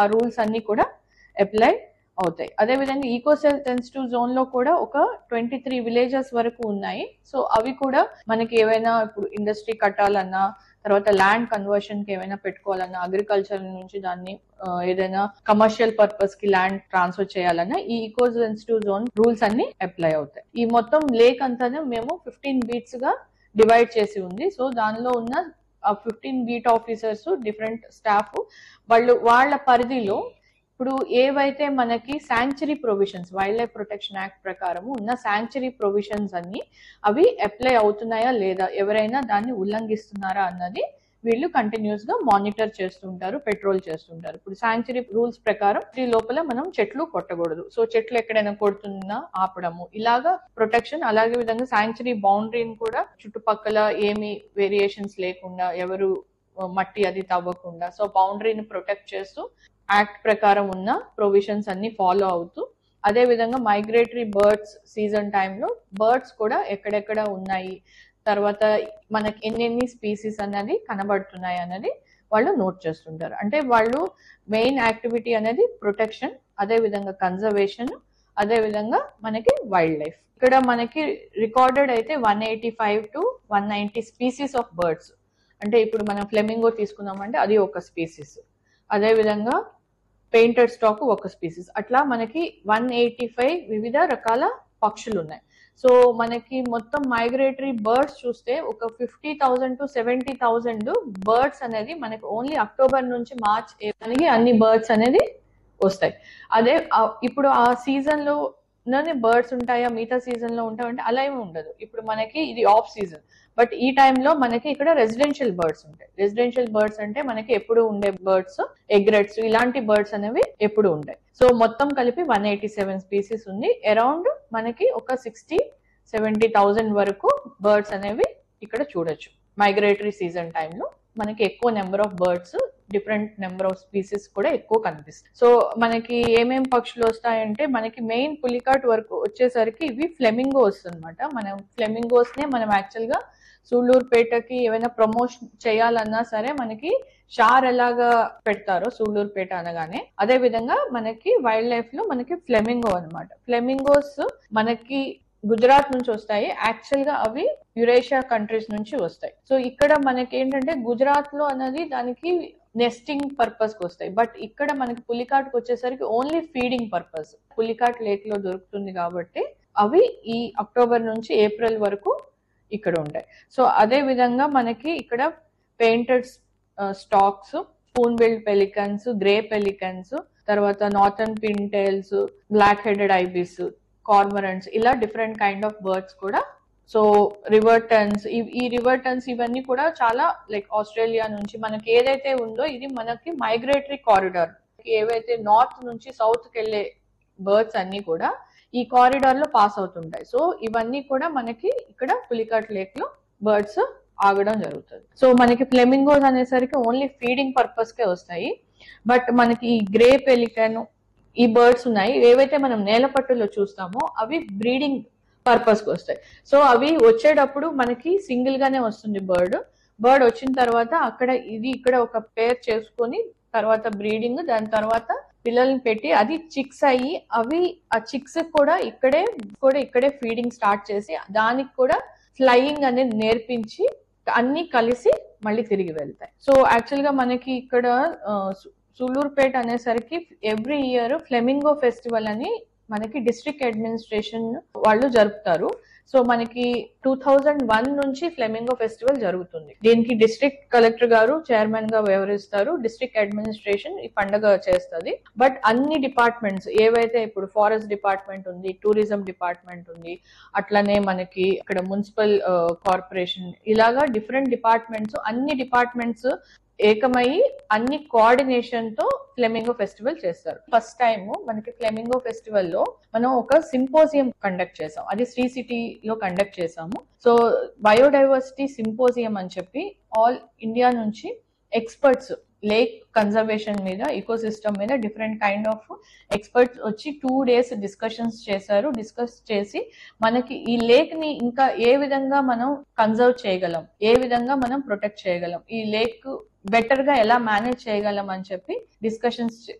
ఆ రూల్స్ అన్ని కూడా అప్లై అవుతాయి అదేవిధంగా ఈకో సెన్సిటివ్ జోన్ లో కూడా ఒక ట్వంటీ త్రీ విలేజెస్ వరకు ఉన్నాయి సో అవి కూడా మనకి ఏవైనా ఇప్పుడు ఇండస్ట్రీ కట్టాలన్నా తర్వాత ల్యాండ్ కన్వర్షన్ కి ఏమైనా పెట్టుకోవాలన్నా అగ్రికల్చర్ నుంచి దాన్ని ఆ, ఏదైనా కమర్షియల్ పర్పస్ కి ల్యాండ్ ట్రాన్స్ఫర్ చేయాలన్నా ఈ ఈకో సెన్సిటివ్ జోన్ రూల్స్ అన్ని అప్లై అవుతాయి ఈ మొత్తం లేక్ అంతానే మేము ఫిఫ్టీన్ బీట్స్ గా డివైడ్ చేసి ఉంది సో దానిలో ఉన్న fifteen beat officers different staff వాళ్ళు వాళ్ళ పరిధిలో ఇప్పుడు ఏవైతే మనకి sanctuary provisions wildlife protection act ప్రకారం ఉన్న శాంక్చురీ ప్రొవిజన్స్ అన్ని అవి అప్లై అవుతున్నాయా లేదా ఎవరైనా దాన్ని ఉల్లంఘిస్తున్నారా అన్నది వీళ్ళు కంటిన్యూస్ గా మానిటర్ చేస్తుంటారు పెట్రోల్ చేస్తుంటారు ఇప్పుడు శాంక్చురీ రూల్స్ ప్రకారం ఈ లోపల మనం చెట్లు కొట్టకూడదు సో చెట్లు ఎక్కడైనా కొడుతున్నా ఆపడము ఇలాగా ప్రొటెక్షన్ అలాగే విధంగా శాంక్చురీ బౌండరీని కూడా చుట్టుపక్కల ఏమి వేరియేషన్స్ లేకుండా ఎవరు ఆ, మట్టి అది తవ్వకుండా సో బౌండరీని ప్రొటెక్ట్ చేస్తూ యాక్ట్ ప్రకారం ఉన్న ప్రొవిజన్స్ అన్ని ఫాలో అవుతూ అదే విధంగా మైగ్రేటరీ బర్డ్స్ సీజన్ టైంలో బర్డ్స్ కూడా ఎక్కడెక్కడ ఉన్నాయి తర్వాత మనకి ఎన్నెన్ని స్పీసీస్ అన్నది కనబడుతున్నాయి అన్నది వాళ్ళు నోట్ చేస్తుంటారు అంటే వాళ్ళు మెయిన్ యాక్టివిటీ అనేది ప్రొటెక్షన్ అదే విధంగా కన్జర్వేషన్ అదే విధంగా మనకి వైల్డ్ లైఫ్ ఇక్కడ మనకి రికార్డెడ్ అయితే one eighty five to one ninety species of birds అంటే ఇప్పుడు మనం ఫ్లెమింగో తీసుకున్నామంటే అది ఒక స్పీసీస్ అదే విధంగా పెయింటెడ్ స్టాక్ ఒక స్పీసీస్ అట్లా మనకి వన్ ఎయిటీ ఫైవ్ వివిధ రకాల పక్షులు ఉన్నాయి సో మనకి మొత్తం మైగ్రేటరీ బర్డ్స్ చూస్తే ఒక fifty thousand to seventy thousand birds అనేది మనకి ఓన్లీ అక్టోబర్ నుంచి మార్చ్ మనకి అన్ని బర్డ్స్ అనేది వస్తాయి అదే ఆ- ఇప్పుడు ఆ సీజన్ లోనే బర్డ్స్ ఉంటాయా మిగతా సీజన్ లో ఉంటాయంటే అలా ఏమి ఉండదు ఇప్పుడు మనకి ఇది ఆఫ్ సీజన్ బట్ ఈ టైంలో మనకి ఇక్కడ రెసిడెన్షియల్ బర్డ్స్ ఉంటాయి రెసిడెన్షియల్ బర్డ్స్ అంటే మనకి ఎప్పుడు ఉండే బర్డ్స్ ఎగ్రెట్స్ ఇలాంటి బర్డ్స్ అనేవి ఎప్పుడు ఉంటాయి సో మొత్తం కలిపి వన్ ఎయిటీ సెవెన్ స్పీసీస్ ఉంది అరౌండ్ మనకి ఒక సిక్స్టీ సెవెంటీ థౌసండ్ వరకు బర్డ్స్ అనేవి ఇక్కడ చూడొచ్చు మైగ్రేటరీ సీజన్ టైంలో మనకి ఎక్కువ number of birds different number of species కూడా ఎక్కువ కనిపిస్తాయి సో మనకి ఏమేం పక్షులు వస్తాయంటే మనకి మెయిన్ పులికాట్ వరకు వచ్చేసరికి ఇవి ఫ్లెమింగోస్ అన్నమాట మనం ఫ్లెమింగోస్ నే మనం యాక్చువల్ గా సూళ్ళూరుపేటకి ఏమైనా ప్రమోషన్ చేయాలన్నా సరే మనకి షార్ ఎలాగా పెడతారో సూళ్ళూరుపేట అనగానే అదే విధంగా మనకి వైల్డ్ లైఫ్ లో మనకి ఫ్లెమింగో అన్నమాట ఫ్లెమింగోస్ మనకి గుజరాత్ నుంచి వస్తాయి యాక్చువల్ గా అవి యురేషియా కంట్రీస్ నుంచి వస్తాయి సో ఇక్కడ మనకి ఏంటంటే గుజరాత్ లో అన్నది దానికి నెస్టింగ్ పర్పస్ కి వస్తాయి బట్ ఇక్కడ మనకి పులికాట్ కి వచ్చేసరికి only feeding purpose Pulicat lake లో దొరుకుతుంది కాబట్టి అవి ఈ అక్టోబర్ నుంచి ఏప్రిల్ వరకు ఇక్కడ ఉంటాయి సో అదే విధంగా మనకి ఇక్కడ painted storks spoon billed pelicans grey pelicans తర్వాత northern pintails black headed ibis cormorants ఇలా డిఫరెంట్ కైండ్ ఆఫ్ బర్డ్స్ కూడా సో రివర్టన్స్ ఈ రివర్టన్స్ ఇవన్నీ కూడా చాలా లైక్ ఆస్ట్రేలియా నుంచి మనకి ఏదైతే ఉందో ఇది మనకి మైగ్రేటరీ కారిడార్ ఏవైతే నార్త్ నుంచి సౌత్ కి వెళ్ళే బర్డ్స్ అన్ని కూడా ఈ కారిడార్ లో పాస్ అవుతుంటాయి సో ఇవన్నీ కూడా మనకి ఇక్కడ పులికాట్ లేక్ లో బర్డ్స్ ఆగడం జరుగుతుంది సో మనకి ఫ్లెమింగోస్ అనేసరికి ఓన్లీ ఫీడింగ్ పర్పస్ కే వస్తాయి బట్ మనకి ఈ గ్రే పెలికన్ ఈ బర్డ్స్ ఉన్నాయి ఏవైతే మనం నేలపట్టులో చూస్తామో అవి బ్రీడింగ్ పర్పస్ కి వస్తాయి సో అవి వచ్చేటప్పుడు మనకి సింగిల్ గానే వస్తుంది బర్డ్ బర్డ్ వచ్చిన తర్వాత అక్కడ ఇది ఇక్కడ ఒక పేర్ చేసుకొని తర్వాత బ్రీడింగ్ దాని తర్వాత పిల్లల్ని పెట్టి అది చిక్స్ అయ్యి అవి ఆ చిక్స్ కూడా ఇక్కడే కూడా ఇక్కడే ఫీడింగ్ స్టార్ట్ చేసి దానికి కూడా ఫ్లయింగ్ అనేది నేర్పించి అన్ని కలిసి మళ్ళీ తిరిగి వెళ్తాయి సో యాక్చువల్ గా మనకి ఇక్కడ ఆ, సు- సూళ్ళూరుపేట అనేసరికి ఎవ్రీ ఇయర్ ఫ్లెమింగో ఫెస్టివల్ అని మనకి డిస్ట్రిక్ట్ అడ్మినిస్ట్రేషన్ వాళ్ళు జరుపుతారు సో మనకి టూ థౌజండ్ వన్ నుంచి ఫ్లెమింగో ఫెస్టివల్ జరుగుతుంది దీనికి డిస్ట్రిక్ట్ కలెక్టర్ గారు చైర్మన్ గా వ్యవహరిస్తారు డిస్ట్రిక్ట్ అడ్మినిస్ట్రేషన్ ఈ పండగ చేస్తుంది బట్ అన్ని డిపార్ట్మెంట్స్ ఏవైతే ఇప్పుడు ఫారెస్ట్ డిపార్ట్మెంట్ ఉంది టూరిజం డిపార్ట్మెంట్ ఉంది అట్లనే మనకి ఇక్కడ మున్సిపల్ కార్పొరేషన్ ఇలాగా డిఫరెంట్ డిపార్ట్మెంట్స్ అన్ని డిపార్ట్మెంట్స్ ఏకమయ్యి అన్ని కోఆర్డినేషన్ తో ఫ్లెమింగో ఫెస్టివల్ చేస్తారు ఫస్ట్ టైం మనకి ఫ్లెమింగో ఫెస్టివల్ లో మనం ఒక సింపోజియం కండక్ట్ చేసాం అది శ్రీ సిటీలో కండక్ట్ చేసాము సో బయోడైవర్సిటీ సింపోజియం అని చెప్పి ఆల్ ఇండియా నుంచి ఎక్స్పర్ట్స్ లేక్ కన్జర్వేషన్ మీద ఈకో సిస్టమ్ మీద డిఫరెంట్ కైండ్ ఆఫ్ ఎక్స్పర్ట్స్ వచ్చి టూ డేస్ డిస్కషన్స్ చేశారు డిస్కస్ చేసి మనకి ఈ లేక్ ని ఇంకా ఏ విధంగా మనం కన్జర్వ్ చేయగలం ఏ విధంగా మనం ప్రొటెక్ట్ చేయగలం ఈ లేక్ బెటర్ గా ఎలా మేనేజ్ చేయగలం అని చెప్పి డిస్కషన్స్